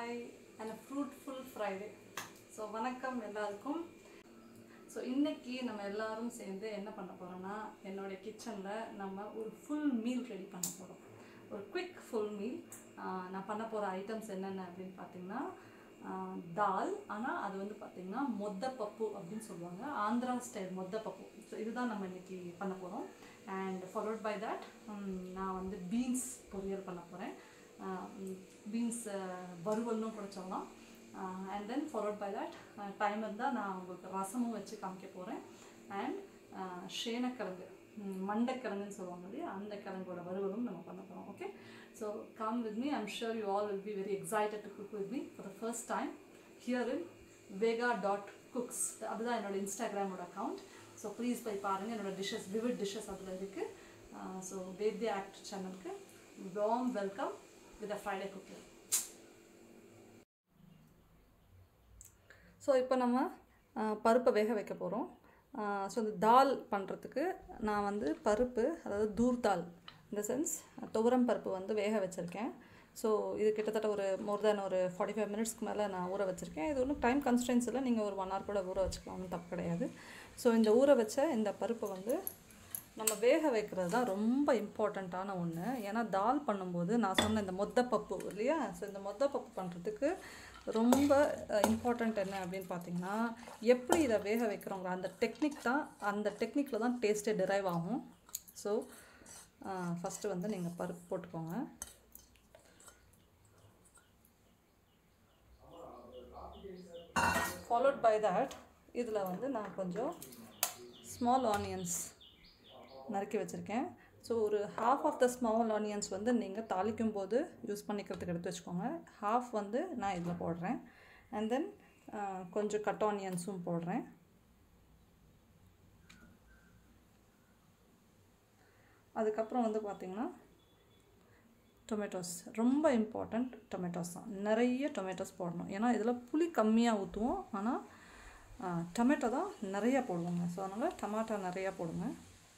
Hi and fruitful Friday so வணக்கம் எல்லாருக்கும் so இன்னைக்கு நம்ம எல்லாரும் சேர்ந்து என்ன பண்ண போகிறோம்னா என்னுடைய கிச்சனில் நம்ம ஒரு ஃபுல் மீல் ரெடி பண்ண போகிறோம் ஒரு குவிக் ஃபுல் மீல் நான் பண்ண போகிற ஐட்டம்ஸ் என்னென்ன அப்படின்னு பார்த்தீங்கன்னா ஆஹ், தால் ஆனால் அது வந்து பார்த்தீங்கன்னா மொத்தப்பப்பு அப்படின்னு சொல்லுவாங்க ஆந்திரா ஸ்டைல் மொத்தப்பப்பு ஸோ இதுதான் நம்ம இன்னைக்கு பண்ண போகிறோம் அண்ட் ஃபாலோட் பை தட் நான் வந்து பீன்ஸ் பொரியல் பண்ண போகிறேன் பீன்ஸ் வறுவல்னும் கூட சொல்லலாம் and then followed by that time இருந்தால் நான் உங்களுக்கு ரசமும் வச்சு காமிக்க போகிறேன் அண்ட் ஷேனக்கிழங்கு ம், மண்டைக்கிழங்குன்னு சொல்லுவாங்க இல்லையா அந்த கிழங்கோட வறுவலும் நம்ம பண்ண போகிறோம் okay so come with me I'm sure you all will be very excited to cook with me for the first time here in Vega dot cooks அதுதான் என்னோட இன்ஸ்டாகிராமோட அக்கவுண்ட் ஸோ ப்ளீஸ் போய் பாருங்கள் என்னோட டிஷ்ஷஸ் விவிட் டிஷ்ஷஸ் அதில் இருக்குது so Vedya act சேனலுக்கு warm welcome with a Friday cooking so இப்போ நம்ம ஆ, பருப்பை வேக வைக்க போகிறோம் ஸோ இந்த தால் பண்ணுறதுக்கு நான் வந்து பருப்பு அதாவது தூர் தால் இந்த சென்ஸ் துவரம் பருப்பு வந்து வேக வச்சுருக்கேன் ஸோ இது கிட்டத்தட்ட ஒரு மோர் தேன் ஒரு ஃபார்ட்டி ஃபைவ் மினிட்ஸ்க்கு மேலே நான் ஊற வச்சுருக்கேன் இது ஒன்றும் டைம் கன்ஸ்டன்ஸ் இல்லை நீங்கள் ஒரு ஒன் ஹவர் கூட ஊற வச்சுக்கலாம் ஒன்றும் தப்பு கிடையாது ஸோ இந்த ஊற வச்ச இந்த பருப்பை வந்து நம்ம வேக வைக்கிறது தான் ரொம்ப இம்பார்ட்டண்ட்டான ஒன்று ஏன்னா தால் பண்ணும்போது நான் சொன்ன இந்த மொத்தப்பப்பு இல்லையா ஸோ இந்த மொத்தப்பப்பு பண்ணுறதுக்கு ரொம்ப இம்பார்ட்டண்ட் என்ன அப்படின்னு பார்த்தீங்கன்னா எப்படி இதை வேக வைக்கிறோங்க அந்த டெக்னிக் தான் அந்த டெக்னிக்கில் தான் டேஸ்ட்டே டிரைவ் ஆகும் ஸோ ஃபஸ்ட்டு வந்து நீங்கள் பருப்பு போட்டுக்கோங்க ஃபாலோட் பை தட் இதில் வந்து நான் கொஞ்சம் ஸ்மால் ஆனியன்ஸ் நறுக்கி வச்சுருக்கேன் ஸோ ஒரு half of the small onions வந்து நீங்கள் தாளிக்கும் போது யூஸ் பண்ணிக்கிறதுக்கு எடுத்து வச்சுக்கோங்க ஹாஃப் வந்து நான் இதில் போடுறேன் அண்ட் தென் கொஞ்சம் கட் ஆனியன்ஸும் போடுறேன் அதுக்கப்புறம் வந்து பார்த்திங்கன்னா டொமேட்டோஸ் ரொம்ப இம்பார்ட்டண்ட் டொமேட்டோஸ் தான் நிறைய டொமேட்டோஸ் போடணும் ஏன்னா இதில் புளி கம்மியாக ஊற்றுவோம் ஆனால் டொமேட்டோ தான் நிறையா போடுவாங்க ஸோ அதனால் டமாட்டோ நிறையா போடுங்க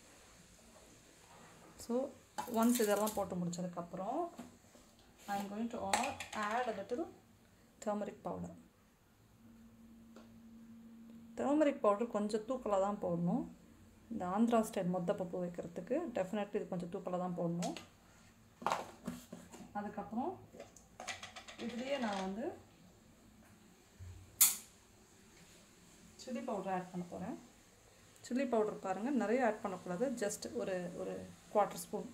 ஸோ ஒன்ஸ் இதெல்லாம் போட்டு முடிச்சதுக்கப்புறம் I am going to add a little turmeric powder turmeric powder கொஞ்சம் தூக்கலாக தான் போடணும் இந்த ஆந்திரா ஸ்டைல் மொத்தப்பப்பு வைக்கிறதுக்கு டெஃபினெட்லி இது கொஞ்சம் தூக்கலாக தான் போடணும் அதுக்கப்புறம் இதுலேயே நான் வந்து சில்லி பவுடர் ஆட் பண்ண போகிறேன் சில்லி பவுடர் பாருங்கள் நிறைய ஆட் பண்ணக்கூடாது ஜஸ்ட் ஒரு ஒரு குவார்ட்டர் ஸ்பூன்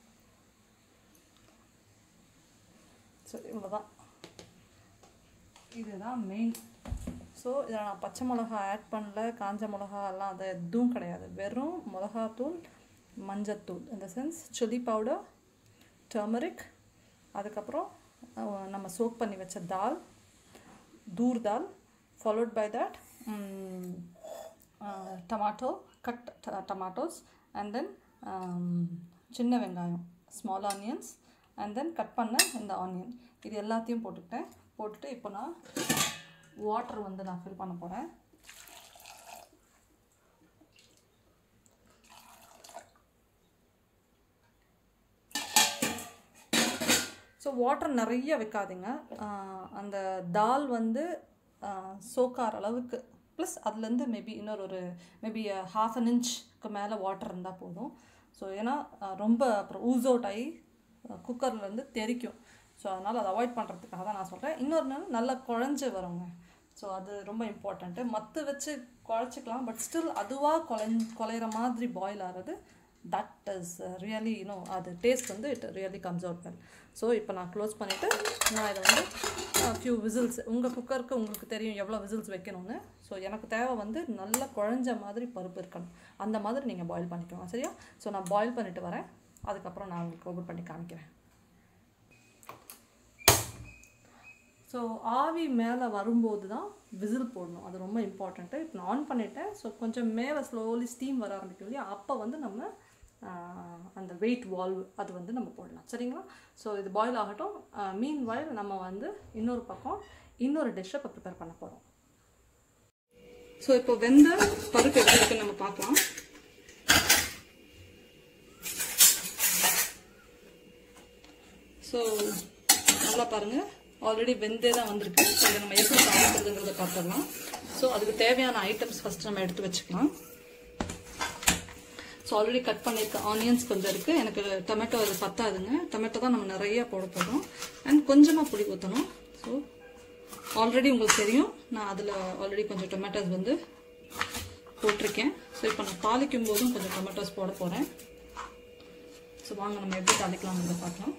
சரி இவ்வளோதான் இதுதான் மெயின் ஸோ இதில் நான் பச்சை மிளகா ஆட் பண்ணல காஞ்ச மிளகா எல்லாம் அது எதுவும் கிடையாது வெறும் மிளகாத்தூள் மஞ்சத்தூள் இந்த சென்ஸ் சில்லி பவுடர் டர்மரிக் அதுக்கப்புறம் அஹ், நம்ம சோக் பண்ணி வச்ச dal toor dal followed by that tomato cut tomatoes and then சின்ன வெங்காயம் small onions and then cut பண்ண இந்த ஆனியன் இது எல்லாத்தையும் போட்டுக்கிட்டேன் போட்டுட்டு இப்போ நான் வாட்டர் வந்து நான் ஃபில் பண்ண போகிறேன் ஸோ வாட்டர் நிறைய வைக்காதீங்க ஆஹ் அந்த தால் வந்து சோக்கார அளவுக்கு ப்ளஸ் அதுலேருந்து மேபி இன்னொரு ஒரு மேபி ஹாஃப் அன் இன்ச்க்கு மேலே வாட்டர் இருந்தால் போதும் ஸோ ஏன்னா ஆஹ் ரொம்ப அப்புறம் ஊஸ் அவுட் ஆகி குக்கர்லேருந்து தெறிக்கும் ஸோ அதனால் அதை அவாய்ட் பண்ணுறதுக்காக தான் நான் சொல்கிறேன் இன்னொரு நாள் நல்லா குழஞ்சு வருங்க ஸோ அது ரொம்ப இம்பார்ட்டண்ட்டு மற்ற வச்சு குழச்சிக்கலாம் பட் ஸ்டில் அதுவாக குழஞ் குலையிற மாதிரி பாயில் ஆகிறது தட் இஸ் ரியலி யூனோ அது டேஸ்ட் வந்து it really comes out well so இப்போ நான் க்ளோஸ் பண்ணிவிட்டு நான் இதை வந்து ஃபியூ விசில்ஸ் உங்கள் குக்கருக்கு உங்களுக்கு தெரியும் எவ்வளோ விசில்ஸ் வைக்கணும்னு ஸோ எனக்கு தேவை வந்து நல்லா குழஞ்ச மாதிரி பருப்பு இருக்கணும் அந்த மாதிரி நீங்கள் பாயில் பண்ணிக்கோங்க சரியா ஸோ நான் பாயில் பண்ணிவிட்டு வரேன் அதுக்கப்புறம் நான் உங்களுக்கு ஓப்பன் பண்ணி காமிக்கிறேன் ஸோ ஆவி மேலே வரும்போது தான் விசில் போடணும் அது ரொம்ப இம்பார்ட்டண்ட்டு இப்போ நான் ஆன் பண்ணிட்டேன் ஸோ கொஞ்சம் மேலே ஸ்லோலி ஸ்டீம் வர ஆரம்பிக்கும் இல்லையா அப்போ வந்து நம்ம ஆஹ், அந்த வெயிட் வால்வ் அது வந்து நம்ம போடலாம் சரிங்களா ஸோ இது பாயில் ஆகட்டும் மீன் வாயில் நம்ம வந்து இன்னொரு பக்கம் இன்னொரு டிஷ்ஷை இப்போ ப்ரிப்பேர் பண்ண போகிறோம் ஸோ இப்போ வெந்த பருப்பு எப்படி இருக்குன்னு நம்ம பார்க்கலாம் ஸோ நல்லா பாருங்கள் ஆல்ரெடி வெந்தே தான் வந்திருக்கு ஸோ இதை நம்ம எப்படி சமைக்கிறதுங்கிறத பார்த்துடலாம் ஸோ அதுக்கு தேவையான ஐட்டம்ஸ் ஃபர்ஸ்ட் நம்ம எடுத்து வச்சுக்கலாம் ஸோ ஆல்ரெடி கட் பண்ணியிருக்க ஆனியன்ஸ் கொஞ்சம் இருக்குது எனக்கு டொமேட்டோ அது பத்தாதுங்க டொமேட்டோ தான் நம்ம நிறைய போட போகிறோம் அண்ட் கொஞ்சமாக புளி ஊற்றணும் ஸோ ஆல்ரெடி உங்களுக்கு தெரியும் நான் அதில் ஆல்ரெடி கொஞ்சம் டொமேட்டோஸ் வந்து போட்டிருக்கேன் ஸோ இப்போ நான் தாளிக்கும் போதும் கொஞ்சம் டொமேட்டோஸ் போட போகிறேன் ஸோ வாங்க நம்ம எப்படி தாளிக்கலாம்னு பார்க்கலாம்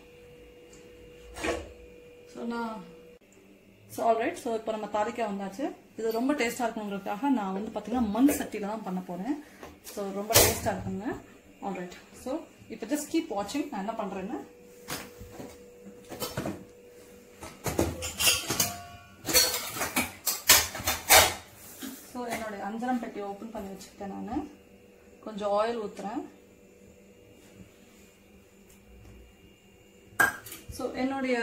ஸோ நான் ஸோ ஆல்ரைட் ஸோ இப்போ நம்ம தாளிக்க வந்தாச்சு இது ரொம்ப டேஸ்ட்டாக இருக்கணுங்கிறதுக்காக நான் வந்து பார்த்தீங்கன்னா மண் சட்டியில் தான் பண்ண போகிறேன் ஸோ ரொம்ப டேஸ்ட்டாக இருக்குங்க ஆல்ரைட் ஸோ இப்போ ஜஸ்ட் கீப் வாட்சிங் நான் என்ன பண்ணுறேன்னு ஸோ என்னுடைய அஞ்சரம் பெட்டியை ஓப்பன் பண்ணி வச்சுக்கிட்டேன் நான் கொஞ்சம் ஆயில் ஊற்றுறேன் ஸோ என்னுடைய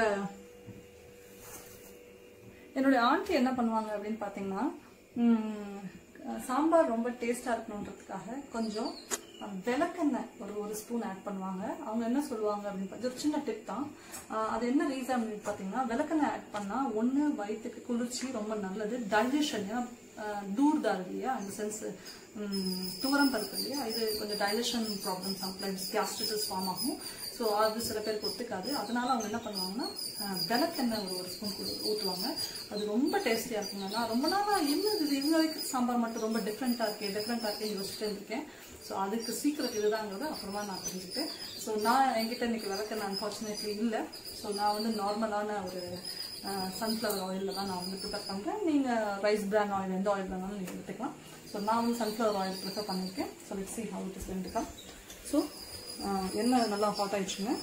என்னுடைய ஆண்டி என்ன பண்ணுவாங்க அப்படின்னு பார்த்தீங்கன்னா ம், சாம்பார் ரொம்ப டேஸ்டாக இருக்கணுன்றதுக்காக கொஞ்சம் விளக்கெண்ணெய் ஒரு ஒரு ஸ்பூன் ஆட் பண்ணுவாங்க அவங்க என்ன சொல்லுவாங்க அப்படின்னு பார்த்தா ஒரு சின்ன டிப் தான் ஆஹ் அது என்ன ரீசன் அப்படின்னு பார்த்தீங்கன்னா விளக்கெண்ணெய் ஆட் பண்ணால் ஒன்று வயிற்றுக்கு குளிர்ச்சி ரொம்ப நல்லது டைஜஷன் ஏன்னா தூர் தான் இல்லையா இந்த சென்ஸ் தூரம் பருப்பு இல்லையா இது கொஞ்சம் digestion problem sometimes gastritis form ஆகும் ஸோ அது சில பேருக்கு ஒத்துக்காது அதனால அவங்க என்ன பண்ணுவாங்கன்னா அஹ், விளக்கெண்ணெய் ஒரு ஒரு ஸ்பூன் ஊற்றுவாங்க அது ரொம்ப டேஸ்டியாக இருக்குங்க நான் ரொம்ப நாளாக என்ன இது இவங்க வைக்கிற சாம்பார் மட்டும் ரொம்ப டிஃப்ரெண்ட்டாக இருக்கே டிஃப்ரெண்ட்டாக இருக்கே யோசிச்சுட்டு இருக்கேன் ஸோ அதுக்கு சீக்கிரம் இதுதாங்கிறது அப்புறமா நான் தெரிஞ்சுக்கிட்டேன் ஸோ நான் என்கிட்ட இன்னைக்கு விளக்கெண்ணெய் அன்ஃபார்ச்சுனேட்லி இல்லை ஸோ நான் வந்து நார்மலான ஒரு சன்ஃப்ளவர் ஆயிலில் தான் நான் வந்து ப்ரிப்பேர் பண்ணுறேன் நீங்கள் ரைஸ் பிரான் ஆயில் எந்த ஆயில் வேணாலும் நீங்கள் எடுத்துக்கலாம் ஸோ நான் வந்து சன்ஃப்ளவர் ஆயில் ப்ரிஃபர் பண்ணியிருக்கேன் so let see how it is going to come so எண்ணெய் நல்லா ஹாட் ஆயிடுச்சுங்க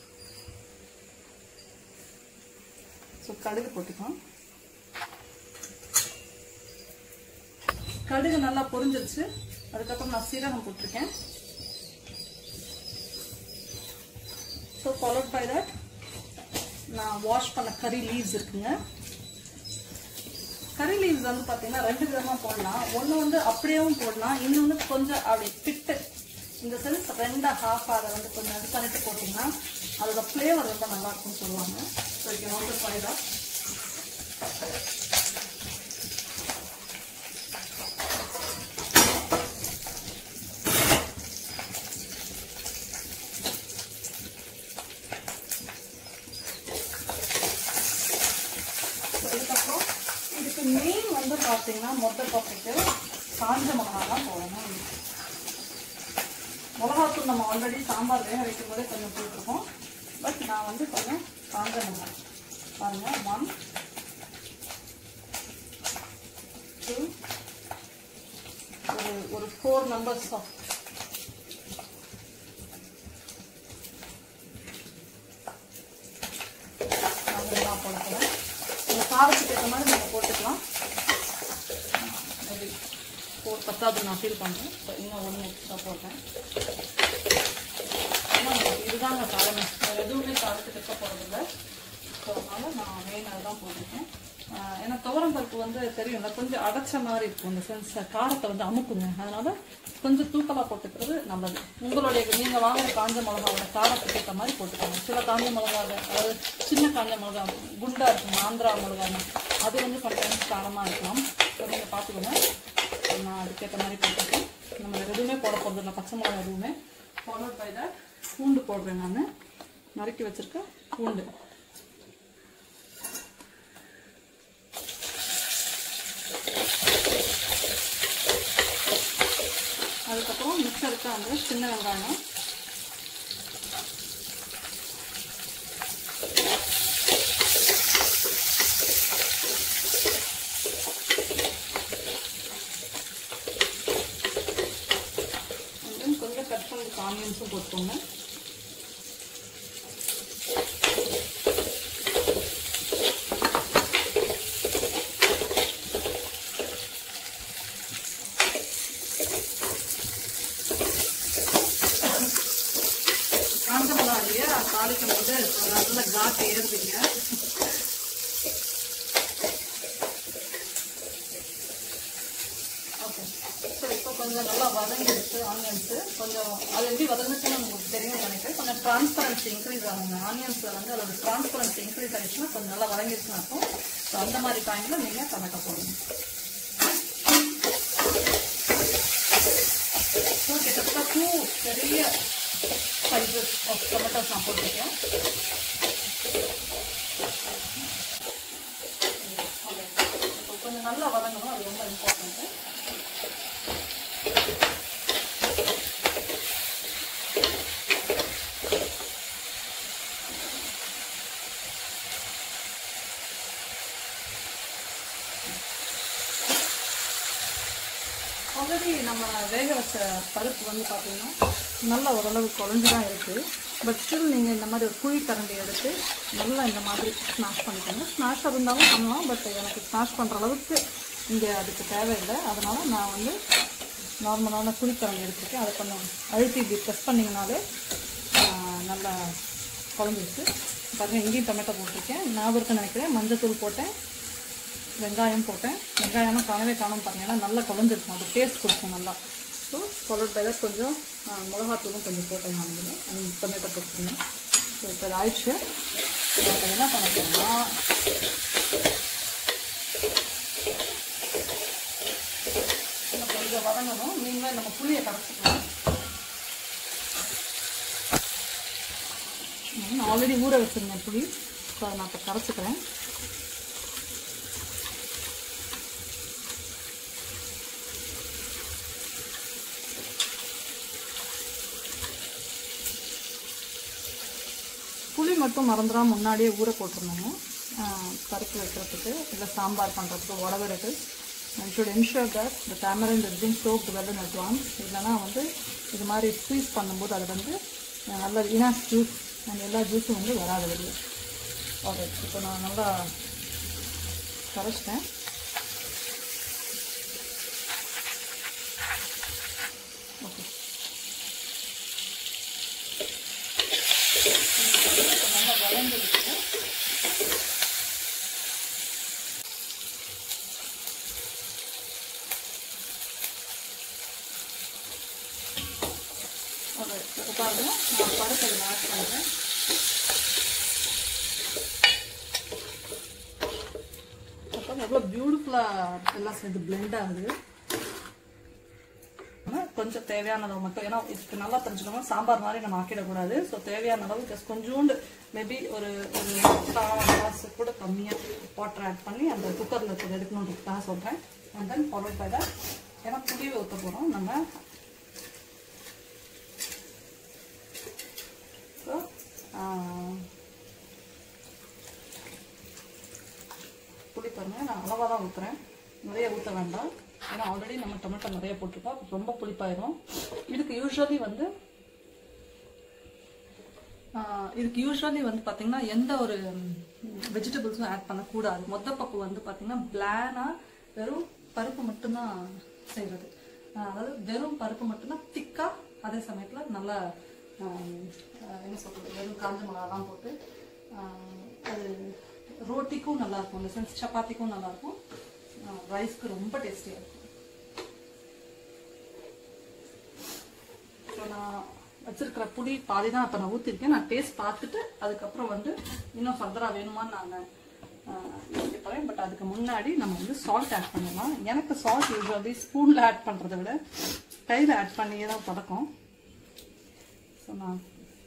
ஸோ கடுகு போட்டுக்கலாம் கடுகு நல்லா பொரிஞ்சிருச்சு அதுக்கப்புறம் நான் சீரகம் போட்டிருக்கேன் ஸோ ஃபாலோட் பை தட் நான் வாஷ் பண்ண கறி லீவ்ஸ் இருக்குங்க கறி லீவ்ஸ் வந்து பார்த்தீங்கன்னா ரெண்டு விதமாக போடலாம் ஒன்று வந்து அப்படியேவும் போடலாம் இன்னொன்று கொஞ்சம் அப்படி பிட்டு இந்த சென்ஸ் ரெண்டா ஹாஃப் அதை வந்து கொஞ்சம் இது பண்ணிட்டு போட்டிங்கன்னா அதோட ஃப்ளேவர் ரொம்ப நல்லா இருக்கும்னு சொல்லுவாங்க ஸோ இது வந்து ஃபைதா அதுக்கப்புறம் இதுக்கு மெயின் வந்து பார்த்தீங்கன்னா மொத்த பப்பைக்கு காஞ்ச மிளகா தான் போடணும் மிளகாத்தூள் நம்ம ஆல்ரெடி சாம்பார் வேக வைக்கும் போதே கொஞ்சம் போட்டிருக்கோம் பட் நான் வந்து கொஞ்சம் காஞ்ச மிளகா பாருங்க ஒன் டூ ஒரு ஒரு ஃபோர் மெம்பர்ஸ் ஆஃப் நான் போட போகிறேன் உங்கள் காரத்துக்கு ஏற்ற மாதிரி நீங்கள் போட்டுக்கலாம் மேபி ஃபோர் பத்தாவது நான் ஃபீல் பண்ணுறேன் ஸோ இன்னும் ஒன்று எக்ஸ்ட்ரா போட்டேன் ஏன்னா உங்களுக்கு இதுதாங்க காரணம் வேறு எதுவுமே காரத்துக்கு இருக்க போகிறதில்ல ஸோ அதனால் நான் மெயின் அதுதான் போட்டிருக்கேன் ஆஹ் ஏன்னா துவரம் பருப்பு வந்து தெரியும்ல கொஞ்சம் அடைச்ச மாதிரி இருக்கும் இந்த சென்ஸ் காரத்தை வந்து அமுக்குங்க அதனால கொஞ்சம் தூக்கலாக போட்டுக்கிறது நல்லது உங்களுடைய நீங்கள் வாங்குற காஞ்ச மிளகாவோட காரத்துக்கு ஏற்ற மாதிரி போட்டுக்கோங்க சில காஞ்ச மிளகா அதாவது சின்ன காஞ்ச மிளகா குண்டா இருக்கும் ஆந்திரா மிளகான்னு அது வந்து சம்டைம்ஸ் காரமாக இருக்கலாம் ஸோ நீங்கள் பார்த்துக்கோங்க நான் அதுக்கேற்ற மாதிரி போட்டுருக்கேன் நம்ம வேறு எதுவுமே போட போகிறது இல்லை பச்சை மிளகா எதுவுமே ஃபாலோட் பை தட் பூண்டு போடுறேன் நான் நறுக்கி வச்சிருக்க பூண்டு அதுக்கப்புறம் மிக்சருக்கு வந்து சின்ன வெங்காயம் And then கொஞ்சம் கட் பண்ணி ஆனியன்ஸும் போட்டுக்கோங்க காஞ்ச மிளகா இல்லையா தாளிக்கும் போது ஒரு நல்ல காட்டு ஏறுதுங்க ஓகே ஸோ இப்போ கொஞ்சம் நல்லா வதங்கிடுச்சு ஆனியன்ஸு கொஞ்சம் அது எப்படி வதங்குச்சுன்னு உங்களுக்கு தெரியும் நினைக்கிறேன் இப்போ கொஞ்சம் டிரான்ஸ்பரன்சி இன்க்ரீஸ் ஆகுங்க ஆனியன்ஸில் வந்து அதோட டிரான்ஸ்பரன்சி இன்க்ரீஸ் ஆகிடுச்சுன்னா கொஞ்சம் நல்லா வதங்கிடுச்சுன்னு அர்த்தம் ஸோ அந்த மாதிரி டைமில் நீங்கள் டொமேட்டோ போடுங்க ஸோ கிட்டத்தட்ட டூ பெரிய சைஸஸ் ஆஃப் டொமேட்டோஸ் நான் போட்டிருக்கேன் இப்போ கொஞ்சம் நல்லா வதங்கணும் அது ரொம்ப இம்பார்ட்டன்ட்டு ஆல்ரெடி நம்ம வேக வச்ச பருப்பு வந்து பார்த்தீங்கன்னா நல்ல ஓரளவு குழஞ்சு தான் இருக்குது பட் ஸ்டில் நீங்கள் இந்த மாதிரி ஒரு குழி கரண்டி எடுத்து நல்லா இந்த மாதிரி ஸ்மாஷ் பண்ணிக்கோங்க ஸ்மாஷ் இருந்தாலும் பண்ணலாம் பட் எனக்கு ஸ்மாஷ் பண்ணுற அளவுக்கு இங்கே அதுக்கு தேவையில்லை அதனால் நான் வந்து நார்மலான குழிக்கரண்டி எடுத்துருக்கேன் அதை கொஞ்சம் அழுத்தி இப்படி ப்ரெஸ் பண்ணிங்கனாலே ஆஹ், நல்லா குழஞ்சிருச்சு பாருங்கள் இங்கேயும் டொமேட்டோ போட்டிருக்கேன் ஞாபகம் இருக்குன்னு நினைக்கிறேன் மஞ்சத்தூள் போட்டேன் வெங்காயம் போட்டேன் வெங்காயம்லாம் காணவே காணும் பாருங்க ஏன்னா நல்லா குழஞ்சிருக்கும் அது டேஸ்ட் கொடுக்கும் நல்லா ஸோ ஃபாலோட் பை தான் கொஞ்சம் ஆ, மிளகாத்தூளும் கொஞ்சம் போட்டேன் நான் இதில் அந்த டொமேட்டோ போட்டுருங்க ஸோ இப்போ இது ஆயிடுச்சு இப்போ என்ன பண்ண போகிறோம்னா இன்னும் கொஞ்சம் வதங்கணும் நீங்களே நம்ம புளியை கரைச்சிக்கலாம் நான் ஆல்ரெடி ஊற வச்சுருந்தேன் புளி ஸோ அதை நான் இப்போ கரைச்சிக்கிறேன் புளி மட்டும் மறந்துடாம முன்னாடியே ஊற போட்டுருந்தோங்க பருப்பு வைக்கிறதுக்கு இல்லை சாம்பார் பண்ணுறதுக்கு whatever it is and should ensure that the tamarind is being soaked well in advance இல்லைன்னா வந்து இது மாதிரி ஸ்queeze பண்ணும்போது அது வந்து அஹ், நல்ல இனாஸ் ஜூஸ் அண்ட் எல்லா ஜூஸும் வந்து வராது வெளியே ஓகே இப்போ நான் நல்லா கரைச்சிட்டேன் ஓகே நல்லா வளர்ந்துருக்கு ஓகே இப்போ பாருங்க நான் பருப்பு இதில் ஆட் பண்ணுறேன் அப்போ எவ்வளோ பியூட்டிஃபுல்லாக எல்லாம் சேர்ந்து பிளெண்ட் ஆகுது ஆனா, கொஞ்சம் தேவையானதை மட்டும் ஏன்னா இதுக்கு நல்லா தெரிஞ்சுக்கணும் சாம்பார் மாதிரி நம்ம ஆக்கிடக்கூடாது ஸோ தேவையான அளவு ஜஸ்ட் கொஞ்சோண்டு மேபி ஒரு ஒரு கிளாஸ் கூட கம்மியாக வாட்டர் ஆட் பண்ணி அந்த குக்கரில் இருக்கிறது எடுக்கணுன்றதுக்காக சொல்கிறேன் and then follow by that ஏன்னா புளியை ஊற்ற போகிறோம் நம்ம ஸோ புளி பாருங்க நான் அளவாக தான் ஊற்றுறேன் நிறைய ஊற்ற வேண்டாம் ஏன்னா ஆல்ரெடி நம்ம டொமேட்டோ நிறைய போட்டிருக்கோம் அப்ப ரொம்ப புளிப்பாயிரும் இதுக்கு யூஸ்வலி வந்து ஆஹ், இதுக்கு யூஸ்வலி வந்து பார்த்தீங்கன்னா எந்த ஒரு வெஜிடபிள்ஸும் ஆட் பண்ணக்கூடாது மொத்த பப்பு வந்து பார்த்தீங்கன்னா பிளானாக வெறும் பருப்பு மட்டும்தான் செய்கிறது அதாவது வெறும் பருப்பு மட்டும்தான் திக்காக அதே சமயத்தில் நல்லா ஆஹ், ஆஹ், என்ன சொல்கிறது வெறும் காஞ்ச மிளகாலாம் போட்டு ஆஹ், அது ரோட்டிக்கும் நல்லா இருக்கும் இந்த சென்ஸ் சப்பாத்திக்கும் நல்லா இருக்கும் ரைஸ்க்கு ரொம்ப டேஸ்டியாக இருக்கும் ஸோ நான் வச்சிருக்கிற புளி பாதி தான் இப்போ நான் ஊற்றிருக்கேன் நான் டேஸ்ட் பார்த்துட்டு அதுக்கப்புறம் வந்து இன்னும் ஃபர்தராக வேணுமான்னு நான் யோசிப்பேன் பட் அதுக்கு முன்னாடி நம்ம வந்து சால்ட் ஆட் பண்ணிடலாம் எனக்கு சால்ட் யூஸ்வலி ஸ்பூனில் ஆட் பண்ணுறத விட கையில் ஆட் பண்ணியே தான் பழக்கம் ஸோ நான்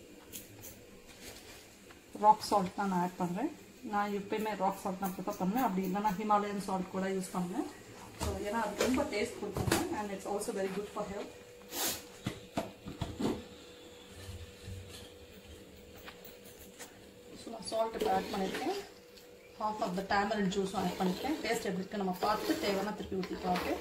ராக் சால்ட் தான் நான் ஆட் பண்ணுறேன் நான் எப்பயுமே ராக் சால்ட் தான் ப்ரிஃபர் பண்ணுவேன் அப்படி இல்லைனா ஹிமாலயன் சால்ட் கூட யூஸ் பண்ணுவேன் ஸோ ஏன்னா அது ரொம்ப டேஸ்ட் கொடுக்குங்க and it's also very good for health so நான் சால்ட் இப்போ ஆட் பண்ணியிருக்கேன் ஹாஃப் ஆஃப் த டேமரின் ஜூஸும் ஆட் பண்ணியிருக்கேன் டேஸ்ட் எப்படி இருக்கு நம்ம பார்த்து தேவையான திருப்பி ஊற்றிக்கலாம் ஓகே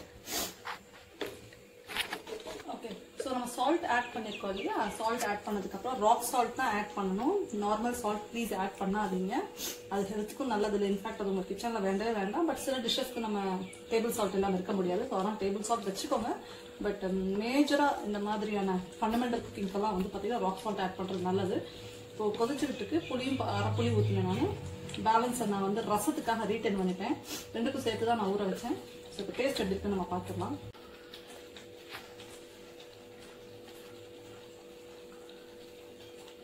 ஓகே ஸோ நம்ம சால்ட் ஆட் பண்ணியிருக்கோம் இல்லையா சால்ட் ஆட் பண்ணதுக்கப்புறம் ராக் சால்ட் தான் ஆட் பண்ணணும் நார்மல் சால்ட் ப்ளீஸ் ஆட் பண்ணாதீங்க அது ஹெல்த்துக்கும் நல்லது இல்லை இன்ஃபேக்ட் அது உங்கள் கிச்சனில் வேண்டவே வேண்டாம் பட் சில டிஷ்ஷஸ்க்கு நம்ம டேபிள் சால்ட் எல்லாம் இருக்க முடியாது ஸோ அதனால் டேபிள் சால்ட் வச்சுக்கோங்க பட் மேஜராக இந்த மாதிரியான ஃபண்டமெண்டல் குக்கிங்க்கெல்லாம் வந்து பார்த்தீங்கன்னா ராக் சால்ட் ஆட் பண்ணுறது நல்லது இப்போ கொதிச்சுக்கிட்டுக்கு புளியும் ப- அரை புளி ஊற்றினேன் நான் பேலன்ஸை நான் வந்து ரசத்துக்காக ரீட்டைன் பண்ணிட்டேன் ரெண்டுக்கும் சேர்த்து தான் நான் ஊற வச்சேன் ஸோ இப்போ டேஸ்ட் எப்படி இருக்குன்னு நம்ம பார்த்துக்கலாம்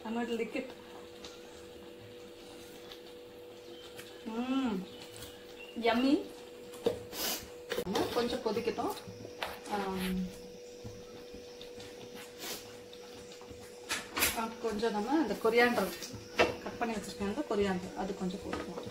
I'm going to lick it. Mmm. Yummy. கொஞ்சம் கொதிக்கட்டும் ஆம். ஆ, கொஞ்சம் நம்ம இந்த கொரியாண்டர் கட் பண்ணி வச்சிருக்கேன் கொரியாண்டர் அது கொஞ்சம் போட்டுக்கலாம்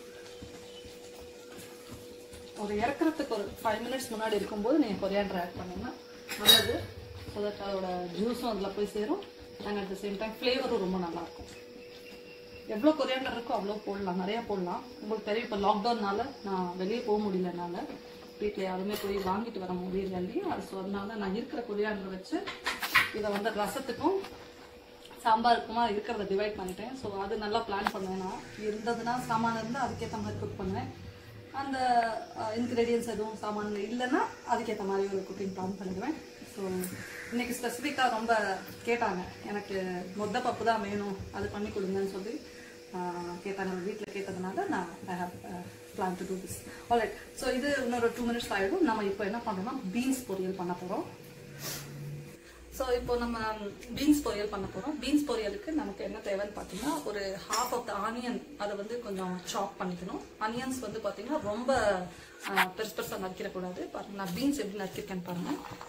ஒரு இறக்குறதுக்கு ஒரு ஃபைவ் மினிட்ஸ் முன்னாடி இருக்கும்போது நீங்கள் கொரியாண்டர் ஆட் பண்ணீங்கன்னா நல்லது ஸோ தட் அதோட ஜூஸும் அதில் போய் சேரும் and at the same time ஃப்ளேவரும் ரொம்ப நல்லாயிருக்கும் எவ்வளோ கொரியாண்டர் இருக்கோ அவ்வளோ போடலாம் நிறையா போடலாம் உங்களுக்கு தெரியும் இப்போ லாக்டவுன்னால நான் வெளியே போக முடியல என்னால் வீட்டில் யாருமே போய் வாங்கிட்டு வர முடியல இல்லையா ஸோ அதனால நான் இருக்கிற கொரியாண்டர் வச்சு இதை வந்து ரசத்துக்கும் சாம்பாருக்குமா இருக்கிறத டிவைட் பண்ணிட்டேன் ஸோ அது நல்லா பிளான் பண்ணுவேன் நான் இருந்ததுன்னா சாமான் இருந்தால் அதுக்கேற்ற மாதிரி குக் பண்ணுவேன் அந்த இன்க்ரீடியன்ஸ் எதுவும் சாமான் இல்லைன்னா அதுக்கேற்ற மாதிரி ஒரு குக்கிங் பிளான் பண்ணிடுவேன் ஸோ இன்னைக்கு ஸ்பெசிஃபிக்காக ரொம்ப கேட்டாங்க எனக்கு மொத்த பப்பு தான் வேணும் அது பண்ணி கொடுங்கன்னு சொல்லி ஆஹ், கேட்டாங்க வீட்டில் கேட்டதுனால நான் I have plan to do this alright so இது இன்னொரு டூ மினிட்ஸ் ஆகிடும் நம்ம இப்போ என்ன பண்ணுறோம்னா பீன்ஸ் பொரியல் பண்ண போகிறோம் ஸோ இப்போ நம்ம பீன்ஸ் பொரியல் பண்ண போகிறோம் பீன்ஸ் பொரியலுக்கு நமக்கு என்ன தேவைன்னு பார்த்தீங்கன்னா ஒரு ஹாஃப் ஆஃப் த ஆனியன் அதை வந்து கொஞ்சம் சாப் பண்ணிக்கணும் ஆனியன்ஸ் வந்து பார்த்தீங்கன்னா ரொம்ப ஆஹ், பெருசு பெருசாக நறுக்கிடக்கூடாது பாருங்க நான் பீன்ஸ் எப்படி நறுக்கிருக்கேன்னு பாருங்க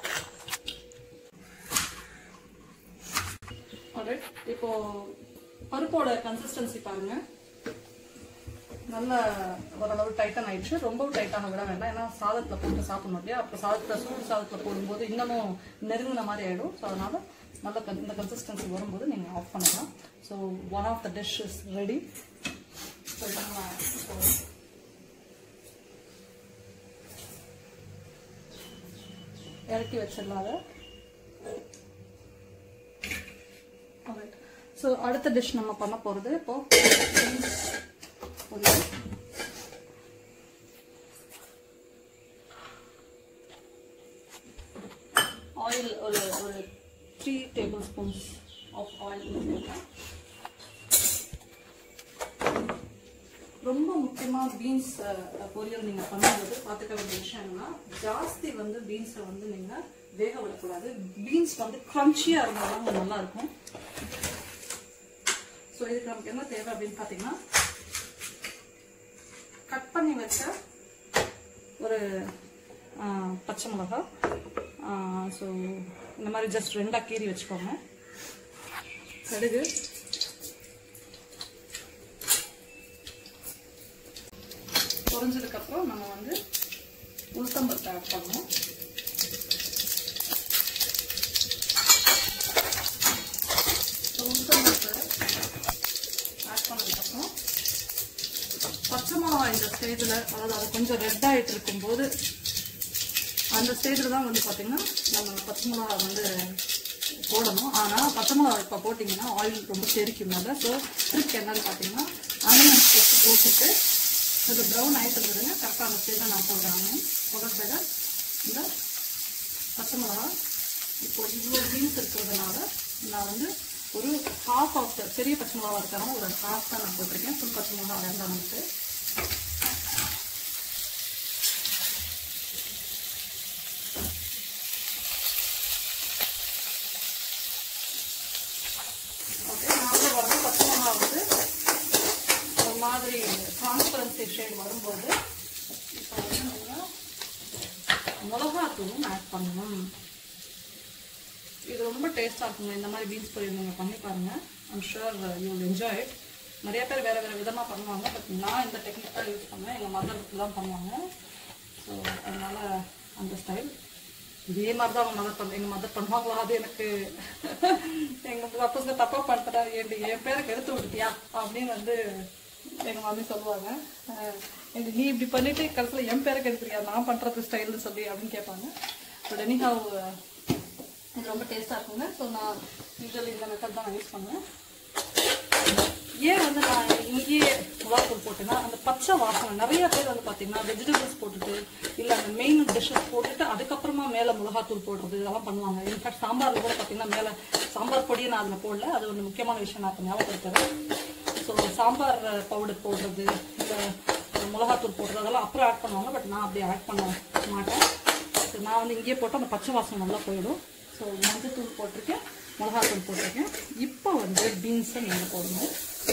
Alright. இப்போ பருப்போட கன்சிஸ்டன்சி பாருங்க நல்ல ஓரளவு டைட்டன் ஆயிடுச்சு ரொம்பவும் டைட்டாக விட வேண்டாம் ஏன்னா சாதத்தில் போட்டு சாப்பிடணும் இல்லையா அப்போ சாதத்தில் சூடு சாதத்தில் போடும்போது இன்னமும் நெருங்கின மாதிரி ஆயிடும் ஸோ அதனால நல்ல con- இந்த கன்சிஸ்டன்சி வரும்போது நீங்கள் ஆஃப் பண்ணலாம் so one of the dish is ready so இறக்கி வச்சிடலாம் அதை ஸோ அடுத்த டிஷ் நம்ம பண்ண போகிறது இப்போ beans பொரியல். ஆயில் ஒரு ஒரு three tablespoons of oil ரொம்ப முக்கியமாக பீன்ஸ் பொரியல் நீங்கள் பண்ணும்போது பார்த்துக்க வேண்டிய விஷயம் என்னன்னா ஜாஸ்தி வந்து பீன்ஸை வந்து நீங்கள் வேக விடக்கூடாது பீன்ஸ் வந்து க்ரன்ச்சியாக இருந்தால் தான் கொஞ்சம் நல்லா இருக்கும் ஸோ இதுக்கு நமக்கு என்ன தேவை அப்படின்னு பார்த்தீங்கன்னா கட் பண்ணி வச்ச ஒரு ஆ, பச்சை மிளகா ஸோ இந்த மாதிரி ஜஸ்ட் ரெண்டாக கீறி வச்சுக்கோங்க கடுகு பொரிஞ்சதுக்கப்புறம் நம்ம வந்து உளுத்தம்பருப்பு ஆட் பண்ணணும் ஸோ உளுத்தம்பருப்பு ஆட் பண்ணதுக்கப்புறம் பச்சை மிளகா இந்த ஸ்டேஜில் அதாவது அது கொஞ்சம் ரெட் ஆகிட்டு இருக்கும்போது அந்த ஸ்டேஜில் தான் வந்து பார்த்தீங்கன்னா நம்ம பச்சை மிளகா வந்து போடணும் ஆனால் பச்சை மிளகா இப்போ போட்டிங்கன்னா ஆயில் ரொம்ப தெரிக்கும் மேலே ஸோ ட்ரிக் என்னன்னு பார்த்தீங்கன்னா ஆனியன் போட்டு போட்டுட்டு அது ப்ரௌன் ஆகிட்டு இருந்ததுங்க கரெக்டாக அந்த ஸ்டேஜில் நான் போடுறேன் ஆனியன் போடுறத இந்த பச்சை மிளகா இப்போ இவ்வளோ பீன்ஸ் இருக்கிறதுனால நான் வந்து ஒரு ஹாஃப் ஆஃப் த பெரிய பச்சை மிளகா இருக்கிறனால ஒரு ஹாஃப் தான் நான் போட்டிருக்கேன் ஃபுல் பச்சை மிளகா வேண்டாம் நமக்கு ஓகே நான் வந்து வரணும் பச்சை மிளகா வந்து ஒரு மாதிரி டிரான்ஸ்பரன்சி ஷேட் வரும்போது இப்போ வந்து நம்ம மிளகாத்தூளும் ஆட் பண்ணணும் இது ரொம்ப டேஸ்டாக இருக்குங்க இந்த மாதிரி பீன்ஸ் பொரியல் நீங்கள் பண்ணி பாருங்க I'm sure you will enjoy it நிறைய பேர் வேறு வேறு விதமாக பண்ணுவாங்க பட் நான் இந்த டெக்னிக் தான் யூஸ் பண்ணுவேன் எங்கள் மதருக்கு தான் பண்ணுவாங்க ஸோ அதனால அந்த ஸ்டைல் இதே மாதிரி தான் அவங்க மதர் பண்ண எங்கள் மதர் பண்ணுவாங்களா அது எனக்கு எங்கள் அப்போ தப்பாக பண்ணுறா ஏண்டி என் பேருக்கு எடுத்து விட்டுட்டியா அப்படின்னு வந்து எங்கள் மாமி சொல்லுவாங்க அஹ் ஏண்டி நீ இப்படி பண்ணிட்டு கடைசியில் என் பேருக்கு எடுத்துறியா நான் பண்ணுறது ஸ்டைல்னு சொல்லி அப்படின்னு கேட்பாங்க பட் எனிஹாவ் இது ரொம்ப டேஸ்ட்டாக இருக்குங்க ஸோ நான் யூஸ்வலி இந்த மெத்தட் தான் நான் யூஸ் பண்ணுவேன் ஏன் வந்து நான் இங்கேயே மிளகாத்தூள் போட்டேன்னா அந்த பச்சை வாசனை நிறைய பேர் வந்து பார்த்தீங்கன்னா வெஜிடபிள்ஸ் போட்டுட்டு இல்லை அந்த மெயின் டிஷ்ஷஸ் போட்டுட்டு அதுக்கப்புறமா மேலே மிளகாத்தூள் போடுறது இதெல்லாம் பண்ணுவாங்க இன்ஃபேக்ட் சாம்பாரில் கூட பார்த்தீங்கன்னா மேலே சாம்பார் பொடியை நான் அதில் போடல அது ஒரு முக்கியமான விஷயம் நான் இப்போ ஞாபகப்படுத்துறேன் ஸோ சாம்பார் பவுடர் போடுறது இல்லை மிளகாத்தூள் போடுறது அதெல்லாம் அப்புறம் ஆட் பண்ணுவாங்க பட் நான் அப்படி ஆட் பண்ண மாட்டேன் ஸோ நான் வந்து இங்கேயே போட்டு அந்த பச்சை வாசனை நல்லா போயிடும் ஸோ மஞ்சத்தூள் போட்டிருக்கேன் மிளகாத்தூள் போட்டிருக்கேன் இப்போ வந்து பீன்ஸை நீங்கள் போடணும்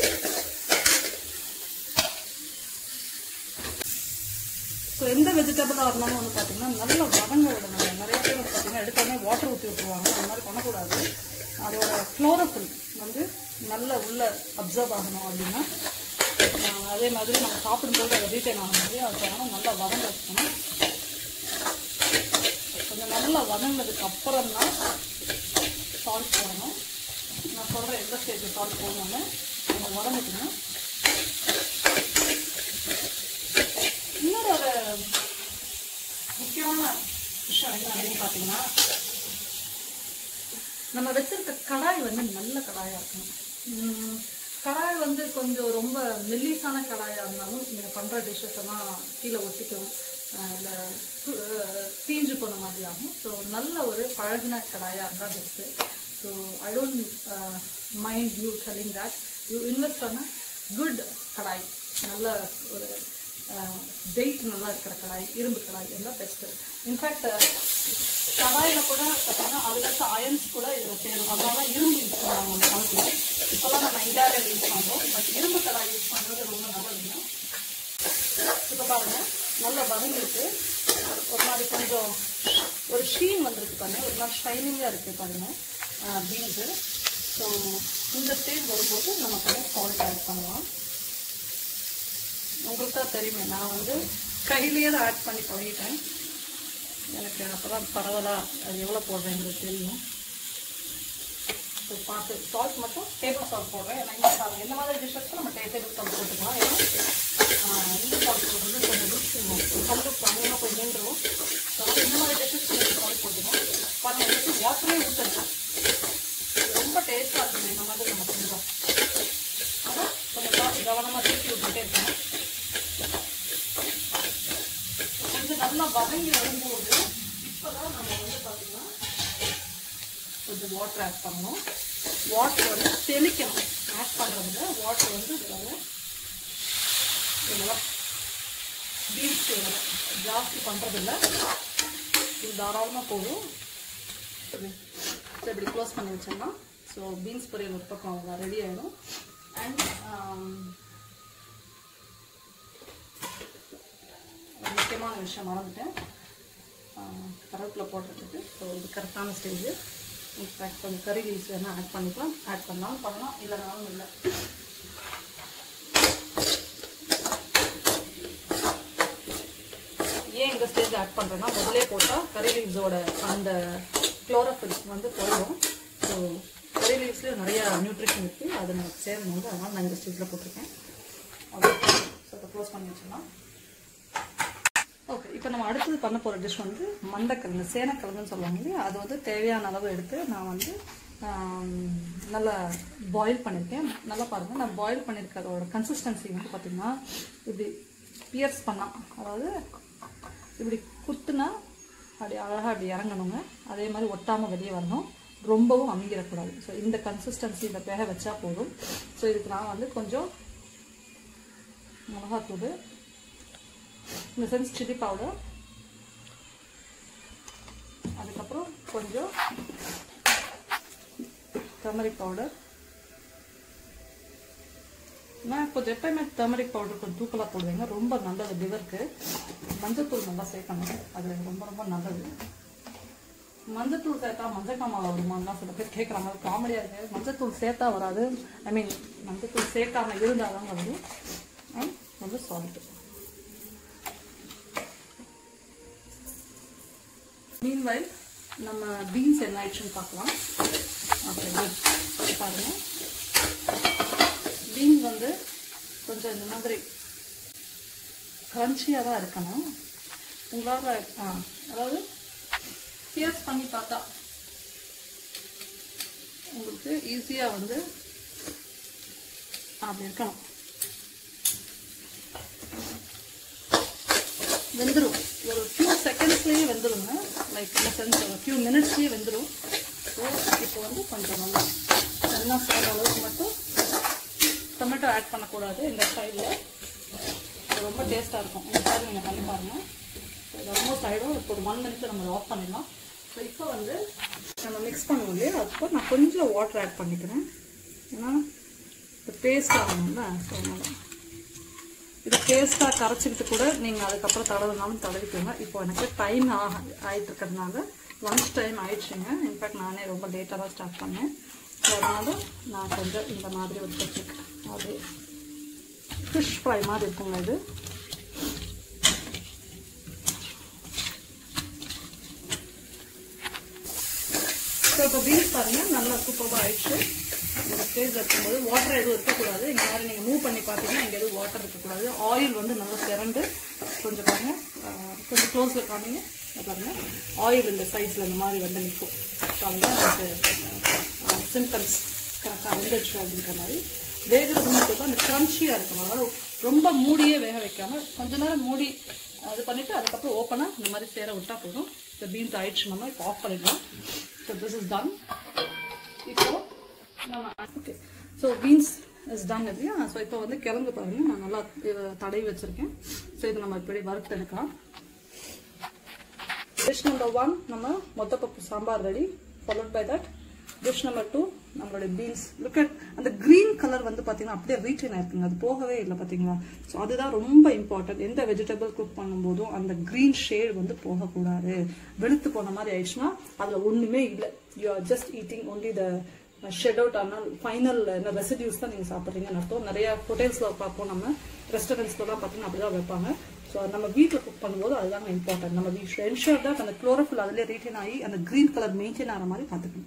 ஸோ எந்த வெஜிடபிளாக இருந்தாலும் வந்து பார்த்தீங்கன்னா நல்ல வதங்க விடணும் நிறைய பேர் வந்து பார்த்தீங்கன்னா எடுத்தோடனே வாட்டர் ஊற்றி விட்டுருவாங்க அந்த மாதிரி பண்ணக்கூடாது அதோட குளோரோஃபில் வந்து நல்ல உள்ள அப்சர்வ் ஆகணும் அப்படின்னா ஆஹ் அதே மாதிரி நம்ம சாப்பிடும்போது அதை ரீட்டைன் ஆக முடியும் அதுக்காக நல்லா வதங்க வைக்கணும் கொஞ்சம் நல்லா வதங்கினதுக்கு அப்புறம் தான் சால்ட் போடணும் நான் சொல்கிறேன் எந்த ஸ்டேஜ் சால்ட் போடணும்னு நம்ம வதங்கிக்கணும் இன்னொரு ஒரு முக்கியமான விஷயம் என்ன அப்படின்னு பார்த்தீங்கன்னா நம்ம வச்சிருக்க கடாய் வந்து நல்ல கடாயாக இருக்கணும் உம், கடாய் வந்து கொஞ்சம் ரொம்ப மெல்லிசான கடாயாக இருந்தாலும் நீங்கள் பண்ணுற டிஷ்ஷஸ் எல்லாம் கீழே ஒட்டிக்கும் இல்லை தீஞ்சு போன மாதிரி ஆகும் ஸோ நல்ல ஒரு பழகின கடாயாக இருந்தால் best so I don't mind you telling that you invest பண்ண குட் கடாய் நல்ல ஒரு வெயிட் நல்லா இருக்கிற கடாய் இரும்பு கடாய் இருந்தால் பெஸ்ட்டு இன்ஃபேக்ட் கடாயில் கூட பார்த்தீங்கன்னா அதில் இருக்க அயன்ஸ் கூட இதில் சேரும் அதனால இரும்பு யூஸ் பண்ணுவாங்க அந்த காலத்தில் இப்போல்லாம் நம்ம இண்டாரியல் யூஸ் பண்ணுறோம் பட் இரும்பு கடாய் யூஸ் பண்ணுறது ரொம்ப நல்லதுங்க இப்போ பாருங்க நல்ல வதங்கிருக்கு ஒரு மாதிரி கொஞ்சம் ஒரு ஷீன் வந்திருக்கு பாருங்க ஒரு மாதிரி ஷைனிங்காக இருக்குது பாருங்க பீன்ஸு ஸோ இந்த ஸ்டேஜ் வரும்போது நம்ம கொஞ்சம் சால்ட் ஆட் பண்ணலாம் உங்களுக்கு தான் தெரியுமே நான் வந்து கையிலேயே தான் ஆட் பண்ணி பழகிட்டேன் எனக்கு அப்போ தான் பரவாயில்ல அது எவ்வளோ போடுறேங்கிறது தெரியும் ஸோ பார்த்து சால்ட் மட்டும் டேபிள் சால்ட் போடுறேன் ஏன்னா இந்த சால்ட் இந்த மாதிரி டிஷ்ஷஸ்க்கு நம்ம டேபிள் சால்ட் போட்டுக்கலாம் ஏன்னா ஆஹ், இந்த சால்ட் போடுறது கொஞ்சம் ருசி கல்லுப்பு அங்கேயும் போய் நின்றுடும் ஸோ இந்த மாதிரி டிஷ்ஷஸ்க்கு நம்ம சால்ட் போட்டுக்கணும் பாருங்க வாட்டரே ஊற்றுறேன் ரொம்ப டேஸ்ட்டாக இருக்கும் இந்த மாதிரி நம்ம செஞ்சோம் ஆனால் கொஞ்சம் பார்த்து கவனமாக தூக்கி விட்டுட்டே இருக்கணும் கொஞ்சம் நல்லா வதங்கி வரும்போது இப்போதான் நம்ம வந்து பார்த்தீங்கன்னா கொஞ்சம் வாட்டர் ஆட் பண்ணணும் வாட்டர் வந்து தெளிக்கணும் ஆட் பண்ணுறதுல வாட்டர் வந்து இதில் இதெல்லாம் பீன்ஸ் ஜாஸ்தி பண்ணுறதில்ல இது தாராளமாக போதும் சரி ஸோ இப்படி க்ளோஸ் பண்ணி வச்சோம்னா ஸோ பீன்ஸ் பொரியல் ஒரு பக்கம் ரெடி ஆகிடும் அண்ட் ஒரு முக்கியமான விஷயம் மறந்துட்டேன் கருவேப்பிலை போடுறதுக்கு ஸோ இது கரெக்டான ஸ்டேஜ் இன்ஃபேக்ட் கொஞ்சம் கறி லீவ்ஸ் வேணால் ஆட் பண்ணிக்கலாம் ஆட் பண்ணாலும் பண்ணலாம் இல்லைனாலும் இல்லை ஏன் இந்த ஸ்டேஜ் ஆட் பண்ணுறேன்னா முதலே போட்டால் கறி லீவ்ஸோட அந்த குளோரோஃபில் வந்து போயிடும் ஸோ கறி லீவ்ஸ்லேயும் நிறைய நியூட்ரிஷன் இருக்குது அது நமக்கு சேரணும் வந்து அதனால் நான் இந்த ஸ்டேஜில் போட்டிருக்கேன் ஓகே ஸோ அதை க்ளோஸ் பண்ணி வச்சிடலாம் ஓகே இப்போ நம்ம அடுத்தது பண்ண போகிற டிஷ் வந்து மண்டக்கிழங்கு சேனக்கிழங்குன்னு சொல்லுவாங்க இல்லையா அது வந்து தேவையான அளவு எடுத்து நான் வந்து ஆம், நல்லா பாயில் பண்ணியிருக்கேன் நல்லா பாருங்கள் நான் பாயில் பண்ணியிருக்கிறதோட கன்சிஸ்டன்சி வந்து பார்த்திங்கன்னா இப்படி பியர்ஸ் பண்ணா அதாவது இப்படி குத்துனா அப்படி அழகாக அப்படி இறங்கணுங்க அதே மாதிரி ஒட்டாமல் வெளியே வரணும் ரொம்பவும் அமுங்கிடக்கூடாது ஸோ இந்த கன்சிஸ்டன்சி இந்த வேக வச்சா போதும் ஸோ இதுக்கு நான் வந்து கொஞ்சம் மிளகாத்தூள் இந்த சென்ஸ் சில்லி பவுடர் அதுக்கப்புறம் கொஞ்சம் டர்மரிக் பவுடர் நான் கொஞ்சம் எப்பயுமே டர்மரிக் பவுடர் கொஞ்சம் தூக்கலாக போடுவேங்க ரொம்ப நல்லது லிவருக்கு மஞ்சத்தூள் நல்லா சேர்க்கணும் அது ரொம்ப ரொம்ப நல்லது மஞ்சத்தூள் சேர்த்தா மஞ்சக்காமல் வருமானலாம் சில பேர் கேட்குறாங்க காமெடியாக இருக்கு மஞ்சத்தூள் சேர்த்தா வராது ஐ மீன் மஞ்சத்தூள் சேர்க்காம இருந்தால் தாங்க வரும் அண்ட் கொஞ்சம் சால்ட்டு மீன்வைல் நம்ம பீன்ஸ் என்ன ஆயிடுச்சுன்னு பார்க்கலாம் ஓகே குட் பாருங்க பீன்ஸ் வந்து கொஞ்சம் இந்த மாதிரி க்ரன்ச்சியாக தான் இருக்கணும் உங்களால் ஆ அதாவது பியர்ஸ் பண்ணி பார்த்தா உங்களுக்கு ஈஸியாக வந்து அப்படி இருக்கணும் வெந்துடும் ஒரு ஃபியூ செகண்ட்ஸ்லேயே வெந்துருங்க லைக் இந்த சென்ஸ் ஒரு ஃபியூ மினிட்ஸ்லேயே வெந்துடும் ஸோ இப்போ வந்து கொஞ்சம் நல்லா நல்லா சேர்ந்த அளவுக்கு மட்டும் டொமேட்டோ ஆட் பண்ணக்கூடாது இந்த ஸ்டைலில் ரொம்ப டேஸ்ட்டாக இருக்கும் இந்த ஸ்டைல் நீங்கள் பண்ணி பாருங்கள் இது ஆல்மோஸ்ட் ஆகிடும் இப்போ ஒரு ஒன் மினிட்ல நம்ம ஆஃப் பண்ணிடலாம் ஸோ இப்போ வந்து நம்ம மிக்ஸ் பண்ணுவோம் இல்லையா அப்போ நான் கொஞ்சம் வாட்டர் ஆட் பண்ணிக்கிறேன் ஏன்னா இது பேஸ்ட் ஆகணும்ல ஸோ அதனால இது பேஸ்ட்டாக கரைச்சிக்கிட்டு கூட நீங்கள் அதுக்கப்புறம் தடவினாலும் தடவிக்கோங்க இப்போ எனக்கு டைம் ஆக ஆகிட்டு இருக்கிறதுனால லஞ்ச் டைம் ஆயிடுச்சுங்க இன்ஃபேக்ட் நானே ரொம்ப லேட்டாக தான் ஸ்டார்ட் பண்ணேன் ஸோ அதனால நான் கொஞ்சம் இந்த மாதிரி ஒரு டெக்னிக் அது ஃபிஷ் ஃப்ரை மாதிரி இருக்குங்க இது ஸோ இப்போ பீன்ஸ் பாருங்கள் நல்லா சூப்பராக ஆயிடுச்சு இந்த ஸ்டேஜ் இருக்கும்போது வாட்டர் எதுவும் இருக்கக்கூடாது இந்த மாதிரி நீங்கள் மூவ் பண்ணி பார்த்தீங்கன்னா இங்கே எதுவும் வாட்டர் இருக்கக்கூடாது ஆயில் வந்து நல்லா திரண்டு கொஞ்சம் பாருங்க ஆஹ் கொஞ்சம் க்ளோஸில் காமிங்க இங்க பாருங்க ஆயில் இந்த சைஸில் இந்த மாதிரி வந்து நிற்கும் ஸோ அதுதான் எனக்கு சிம்டம்ஸ் கரெக்டாக வந்துடுச்சு அப்படின்ற மாதிரி வேகிறது மட்டும் தான் அந்த க்ரன்ச்சியாக இருக்கணும் அதனால ரொம்ப மூடியே வேக வைக்காம கொஞ்ச நேரம் மூடி அது பண்ணிவிட்டு அதுக்கப்புறம் ஓப்பனாக இந்த மாதிரி சேர விட்டா போதும் இந்த பீன்ஸ் ஆயிடுச்சு நம்ம இப்போ ஆஃப் பண்ணிடலாம் ஸோ திஸ் இஸ் டன் இப்போ நம்ம okay so beans is done இல்லையா ஸோ இப்போ வந்து கிழங்கு பாருங்க நான் நல்லா இதை தடவி வச்சிருக்கேன் ஸோ இது நம்ம இப்படி வறுத்து எடுக்கலாம் டிஷ் நம்பர் ஒன் நம்ம மொத்தப்பப்பு sambar ready followed by that dish number two நம்மளுடைய பீன்ஸ் லுக் அட் அந்த க்ரீன் கலர் வந்து பார்த்தீங்கன்னா அப்படியே ரீட்டைன் ஆயிருக்குங்க அது போகவே இல்லை பார்த்தீங்களா ஸோ அதுதான் ரொம்ப இம்பார்ட்டன்ட் எந்த வெஜிடபிள் குக் பண்ணும்போதும் அந்த க்ரீன் ஷேட் வந்து போகக்கூடாது வெளுத்து போன மாதிரி ஆயிடுச்சுன்னா அதில் ஒன்றுமே இல்லை you are just eating only the shed out ஆனால் ஃபைனல் என்ன ரெசிடியூஸ் தான் நீங்கள் சாப்பிட்றீங்கன்னு அர்த்தம் நிறைய ஹோட்டல்ஸில் பார்ப்போம் நம்ம ரெஸ்டாரண்ட்ஸ்லாம் பார்த்தீங்கன்னா அப்படி தான் வைப்பாங்க ஸோ நம்ம வீட்டில் குக் பண்ணும்போது அதுதாங்க இம்பார்ட்டன்ட் நம்ம வீ என்ஷூர் தட் அந்த குளோரோஃபில் அதிலே ரீட்டைன் ஆகி அந்த க்ரீன் கலர் மெயின்டைன் ஆகிற மாதிரி பார்த்துக்கணும்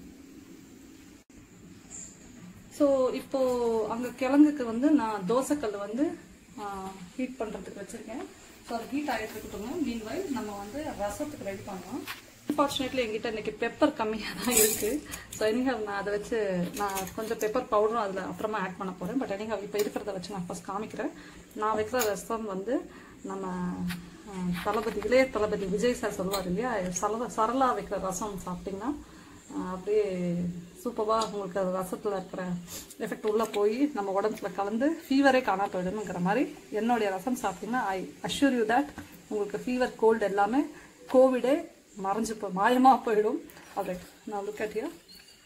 ஸோ இப்போ அங்கே கிழங்குக்கு வந்து நான் தோசைக்கல் வந்து ஹீட் பண்ணுறதுக்கு வச்சுருக்கேன் ஸோ அது ஹீட் ஆகிட்டு இருக்கட்டும் மீன்வாய் நம்ம வந்து ரசத்துக்கு ரெடி பண்ணலாம் அன்ஃபார்ச்சுனேட்லி எங்கிட்ட இன்னைக்கு பெப்பர் கம்மியாக தான் இருக்குது ஸோ எனிஹவ் நான் அதை வச்சு நான் கொஞ்சம் பெப்பர் பவுடரும் அதில் அப்புறமா ஆட் பண்ண போகிறேன் பட் எனிஹவ் இப்போ இருக்கிறத வச்சு நான் ஃபஸ்ட் காமிக்கிறேன் நான் வைக்கிற ரசம் வந்து நம்ம ஆஹ், தளபதி இளைய தளபதி விஜய் சார் சொல்லுவார் இல்லையா சரளா சரளா வைக்கிற ரசம் சாப்பிட்டிங்கன்னா ஆஹ், அப்படியே சூப்பராக உங்களுக்கு அது ரசத்தில் இருக்கிற எஃபெக்ட் உள்ளே போய் நம்ம உடம்புல கலந்து ஃபீவரே காணா போயிடும்ங்கிற மாதிரி என்னுடைய ரசம் சாப்பிட்டீங்கன்னா ஐ அஷ்யூர் யூ தட் உங்களுக்கு ஃபீவர் கோல்டு எல்லாமே கோவிடே மறைஞ்சு போ மாயமாக போயிடும் அதை நான் லுக் அட் here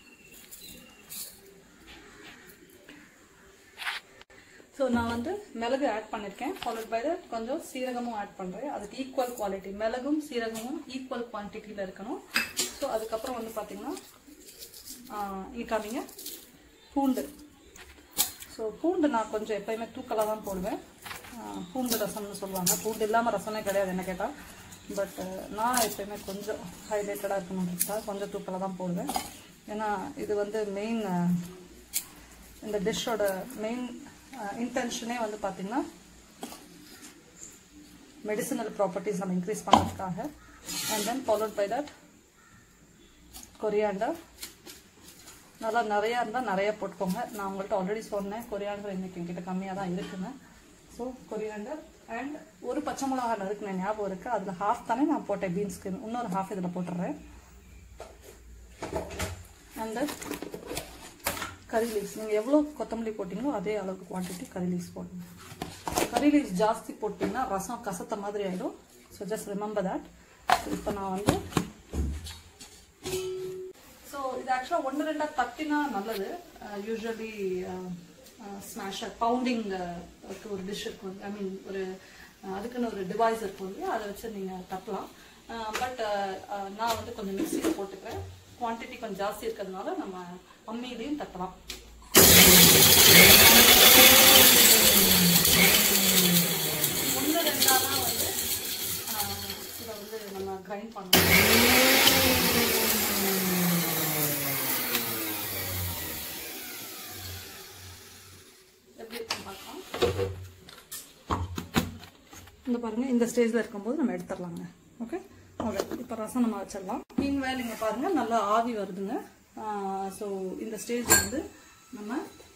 ஸோ நான் வந்து மிளகு ஆட் பண்ணியிருக்கேன் ஃபாலோட் பை தட் கொஞ்சம் சீரகமும் ஆட் பண்ணுறேன் அதுக்கு ஈக்குவல் குவாலிட்டி மிளகும் சீரகமும் ஈக்குவல் குவான்டிட்டியில் இருக்கணும் ஸோ அதுக்கப்புறம் வந்து பார்த்தீங்கன்னா ஈட்டாமிங்க பூண்டு ஸோ பூண்டு நான் கொஞ்சம் எப்பயுமே தூக்கலாக தான் போடுவேன் ஆஹ் பூண்டு ரசம்னு சொல்லுவாங்க பூண்டு இல்லாமல் ரசமே கிடையாது என்ன கேட்டால் பட் நான் எப்பயுமே கொஞ்சம் ஹைலைட்டடாக இருக்கணுன்றதுக்காக கொஞ்சம் தூக்கலாக தான் போடுவேன் ஏன்னா இது வந்து மெயின் இந்த டிஷ்ஷோட மெயின் இன்டென்ஷனே வந்து பார்த்தீங்கன்னா மெடிசினல் ப்ராப்பர்ட்டிஸ் நம்ம இன்க்ரீஸ் பண்ணுறதுக்காக and then followed by that coriander நல்லா நிறையா இருந்தால் நிறைய போட்டுக்கோங்க நான் உங்கள்கிட்ட ஆல்ரெடி சொன்னேன் கொரியாண்டர் இன்னைக்கு என்கிட்ட கம்மியாக தான் இருக்குங்க ஸோ கொரியாண்டர் அண்ட் ஒரு பச்சை மிளகா நறுக்குன ஞாபகம் இருக்குது அதில் ஹாஃப் தானே நான் போட்டேன் பீன்ஸ்க்கு இன்னொரு ஹாஃப் இதில் போட்டுடுறேன் அண்ட் கறி லீவ்ஸ் நீங்கள் எவ்வளோ கொத்தமல்லி போட்டிங்களோ அதே அளவுக்கு குவான்டிட்டி கறி லீவ்ஸ் போடணும் கறி லீவ்ஸ் ஜாஸ்தி போட்டிங்கன்னா ரசம் கசத்த மாதிரி ஆகிடும் ஸோ ஜஸ்ட் ரிமெம்பர் தட் இப்போ நான் வந்து ஸோ இது ஆக்சுவலாக ஒன்று ரெண்டாக தட்டினா நல்லது யூஸ்வலி ஸ்மாஷர் பவுண்டிங் ஒரு டிஷ் இருக்கும் ஐ மீன் ஒரு அஹ், அதுக்குன்னு ஒரு டிவைஸ் இருக்கும் இல்லையா அதை வச்சு நீங்கள் தட்டலாம் பட் நான் வந்து கொஞ்சம் மிக்சியில் போட்டுக்கிறேன் குவான்டிட்டி கொஞ்சம் ஜாஸ்தி இருக்கிறதுனால நம்ம அம்மியிலையும் தட்டலாம் ஒன்று ரெண்டாக தான் வந்து அஹ், இதை வந்து நம்ம கிரைண்ட் பண்ணலாம் எப்படி இருக்குன்னு பார்க்கலாம் இந்த பாருங்க இந்த ஸ்டேஜில் இருக்கும்போது நம்ம எடுத்துடலாங்க ஓகே ஓகே இப்போ ரசம் நம்ம வச்சிடலாம் மீன்வேல் இங்கே பாருங்க நல்லா ஆவி வருதுங்க ஸோ இந்த ஸ்டேஜ் வந்து நம்ம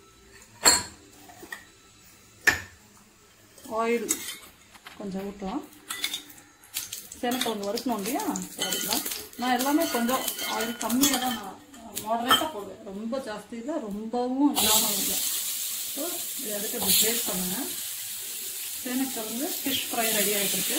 ஆயில் கொஞ்சம் ஊற்றலாம் சேனக்கிழங்கு வறுக்கணும் இல்லையா ஸோ அதுதான் நான் எல்லாமே கொஞ்சம் ஆயில் கம்மியாக தான் நான் மாடரேட்டாக போடுவேன் ரொம்ப ஜாஸ்தி இல்லை ரொம்பவும் இல்லாமல் இல்லை ஸோ இதை எடுத்து இப்படி பிளேட் பண்ணுங்க சேனக்கிழங்கு ஃபிஷ் ஃப்ரை ரெடி ஆகிட்டு இருக்கு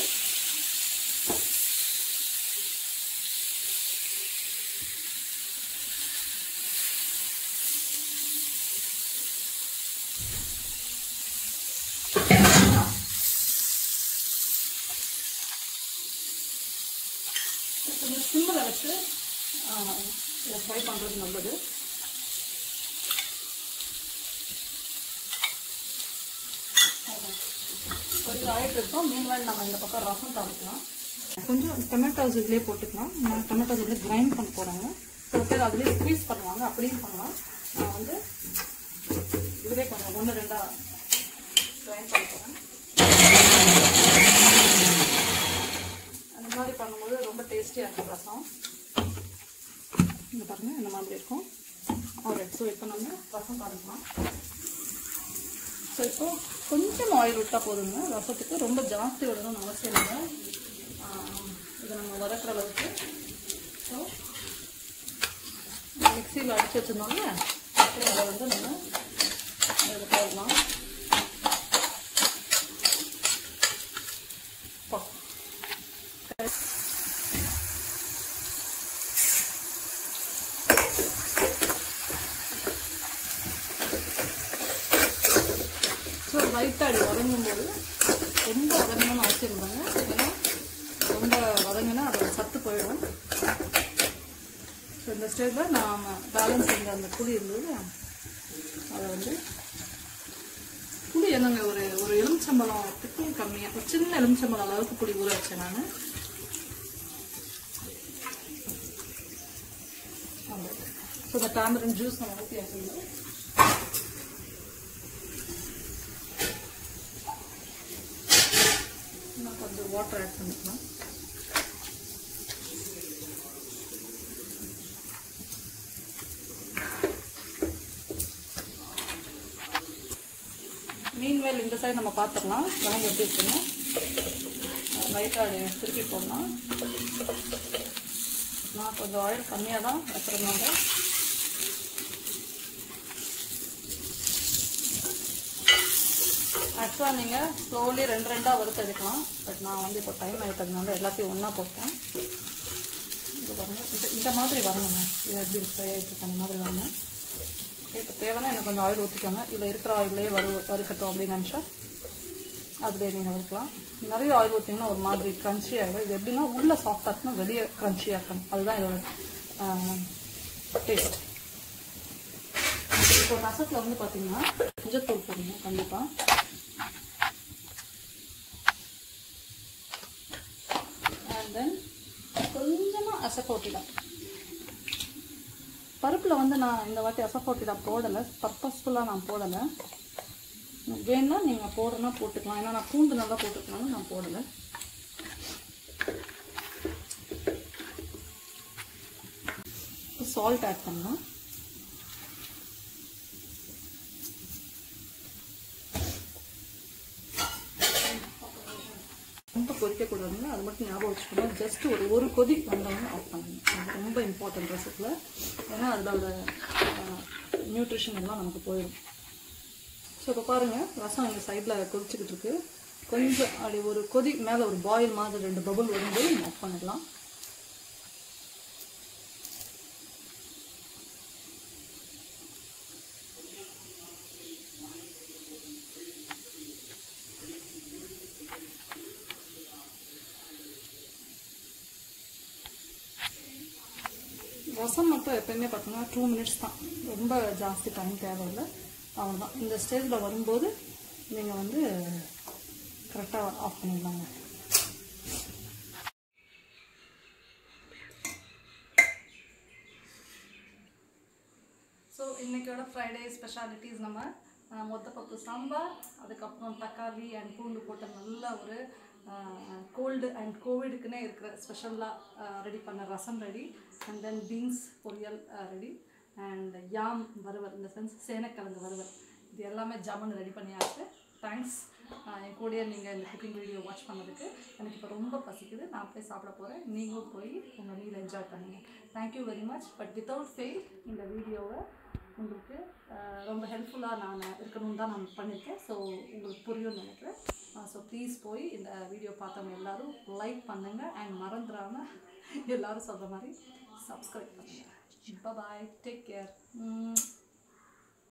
வச்சு ஆஹ், இதை ஃப்ரை பண்ணுறது நல்லது கொஞ்சம் ஆயிட்டு இருக்கோம் மீன்வேல் நம்ம இந்த பக்கம் ரசம் தாளிக்கலாம் கொஞ்சம் டொமேட்டோஸ் இதுலேயே போட்டுக்கலாம் நான் டொமேட்டோஸ் இதுலேயே கிரைண்ட் பண்ண போகிறாங்க சில பேர் அதுலேயே ஸ்க்வீஸ் பண்ணுவாங்க அப்படியும் பண்ணலாம் நான் வந்து இதுலேயே கொஞ்சம் ஒன்று ரெண்டாக கிரைண்ட் பண்ண போகிறேன் அந்த மாதிரி பண்ணும்போது ரொம்ப டேஸ்டியாக இருக்கும் ரசம் இங்கே பாருங்கள் இந்த மாதிரி இருக்கும் ஆல்ரைட் ஸோ இப்போ நம்ம ரசம் தாளிக்கலாம் ஸோ இப்போ கொஞ்சம் ஆயில் விட்டால் போதுங்க ரசத்துக்கு ரொம்ப ஜாஸ்தி விடணும்னு அவசியம் இல்லை ஆஹ் இதை நம்ம வதக்குற அளவுக்கு ஸோ மிக்சியில் அடிச்சு வச்சிருந்தோம்ல அப்படியே அதை வந்து நம்ம இதில் போடலாம் போ. ஸோ லைட்டாக அடி வதங்கும் போது ரொம்ப வதங்கணும்னு அவசியம் இல்லைங்க ஏன்னா ரொம்ப வதங்கினா அதோட சத்து போயிடும் ஸோ இந்த ஸ்டேஜில் நாம் பேலன்ஸ் செஞ்ச அந்த புளி இருந்தது அதை வந்து புளி என்னங்க ஒரு ஒரு எலுமிச்சம்பழத்துக்கும் கம்மியாக ஒரு சின்ன எலுமிச்சம்பழம் அளவுக்கு புளி ஊற வச்சேன் நான் ஸோ இந்த டேமரன் ஜூஸ் நம்ம ஊற்றி வச்சுருந்தோம் இன்னும் கொஞ்சம் வாட்டர் ஆட் பண்ணிக்கலாம் மீன்வேல் இந்த சைடு நம்ம பார்த்துக்கலாம் கிழங்கு எப்படி இருக்குன்னு லைட்டாக திருப்பி போடலாம் நான் கொஞ்சம் ஆயில் கம்மியாக தான் வைக்கிறதுனால ஆக்சுவலாக நீங்கள் ஸ்லோலி ரெண்டு ரெண்டாக வறுத்து எடுக்கலாம் பட் நான் வந்து இப்போ டைம் ஆகிட்டதுனால எல்லாத்தையும் ஒன்றா போட்டேன் இது பாருங்க இது இந்த மாதிரி வரணுங்க இது எப்படி ஃப்ரை ஆகிட்டு அந்த மாதிரி வரணும் இப்போ தேவைன்னா எனக்கு கொஞ்சம் ஆயில் ஊற்றிக்கோங்க இதில் இருக்கிற ஆயிலே வறு வறுக்கட்டும் அப்படின்னு நினச்சா அதிலே நீங்கள் வறுக்கலாம் நிறைய ஆயில் ஊற்றிங்கன்னா ஒரு மாதிரி க்ரன்ச்சி ஆகிடும் இது எப்படின்னா உள்ளே சாஃப்டாக இருக்கணும் வெளியே க்ரன்ச்சியாக இருக்கணும் அதுதான் இதோட டேஸ்ட் இப்போ ரசத்தில் வந்து பார்த்தீங்கன்னா மஞ்சத்தூள் போடணும் கண்டிப்பாக அண்ட் தென் கொஞ்சமாக அசப்போட்டிடா பருப்பில் வந்து நான் இந்த வாட்டி அசப்போட்டிடா போடலை பர்பஸ்ஃபுல்லாக நான் போடலை வேணா நீங்கள் போடணும்னா போட்டுக்கலாம் ஏன்னா நான் பூண்டு நல்லா போட்டுக்கலாம்னு நான் போடலை சால்ட் ஆட் பண்ணலாம் ரொம்ப கொதிக்கக்கூடாதுங்க அது மட்டும் ஞாபகம் வச்சுக்கணும் ஜஸ்ட் ஒரு ஒரு கொதி வந்தவங்க ஆஃப் பண்ணுங்க அது ரொம்ப இம்பார்ட்டன்ட் ரெசிப்பில் ஏன்னா அதோட நியூட்ரிஷன் எல்லாம் நமக்கு போயிடும் ஸோ இப்போ பாருங்கள் ரசம் எங்கள் சைடில் கொதிச்சுக்கிட்டு இருக்கு கொஞ்சம் அப்படி ஒரு கொதி மேலே ஒரு பாயில் மாதிரி ரெண்டு பபுள் வரும்போது நம்ம ஆஃப் பண்ணிடலாம் ரசம் மட்டும் எப்பயுமே பார்த்தீங்கன்னா டூ மினிட்ஸ் தான் ரொம்ப ஜாஸ்தி டைம் தேவையில்லை அவ்வளோதான் இந்த ஸ்டேஜில் வரும்போது நீங்கள் வந்து கரெக்டாக ஆஃப் பண்ணிடலாங்க ஸோ இன்னைக்கோட ஃப்ரைடே ஸ்பெஷாலிட்டிஸ் நம்ம அஹ், மொத்தப்பப்பு சாம்பார் அதுக்கப்புறம் தக்காளி அண்ட் பூண்டு போட்ட நல்ல ஒரு கோல்டு அண்ட் கோவிடுக்குன்னே இருக்கிற ஸ்பெஷலாக ரெடி பண்ண rasam ready and then beans poriyal ready and yam வறுவல் இந்த சென்ஸ் சேனக்கிழங்கு வறுவல் இது எல்லாமே ஜாமுன் ரெடி பண்ணியாச்சு தேங்க்ஸ் என் கூடயே நீங்கள் இந்த குக்கிங் வீடியோ வாட்ச் பண்ணதுக்கு எனக்கு இப்போ ரொம்ப பசிக்குது நான் போய் சாப்பிட போகிறேன் நீங்களும் போய் உங்கள் மீல் என்ஜாய் பண்ணுங்க thank you very much but without fail இந்த வீடியோவை உங்களுக்கு அஹ், ரொம்ப ஹெல்ப்ஃபுல்லாக நான் இருக்கணும்னு தான் நான் பண்ணியிருக்கேன் ஸோ உங்களுக்கு புரியும்னு நினைக்கிறேன் ஸோ ப்ளீஸ் போய் இந்த வீடியோ பார்த்தவங்க எல்லாரும் லைக் பண்ணுங்கள் அண்ட் மறந்துடாமல் எல்லாரும் சொல்கிற மாதிரி சப்ஸ்கிரைப் பண்ணுங்கள் பாய் டேக் கேர்